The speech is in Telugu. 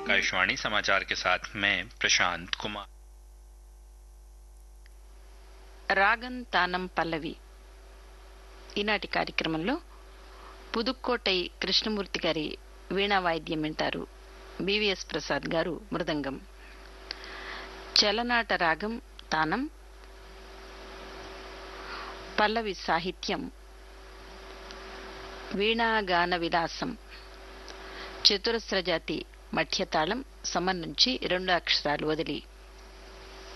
आकाशवाणी समाचार के साथ मैं प्रशांत कुमार రాగం తానం పల్లవి ఈనాటి కార్యక్రమంలో పుదుక్కోటై కృష్ణమూర్తి గారి వీణా వాయిద్యం వింటారు బివిఎస్ ప్రసాద్ గారు మృదంగం చలనాట రాగం తానం పల్లవి సాహిత్యం వీణాగాన విలాసం చతురస్ర జాతి మధ్యతాళం సమం నుంచి రెండు అక్షరాలు వదిలి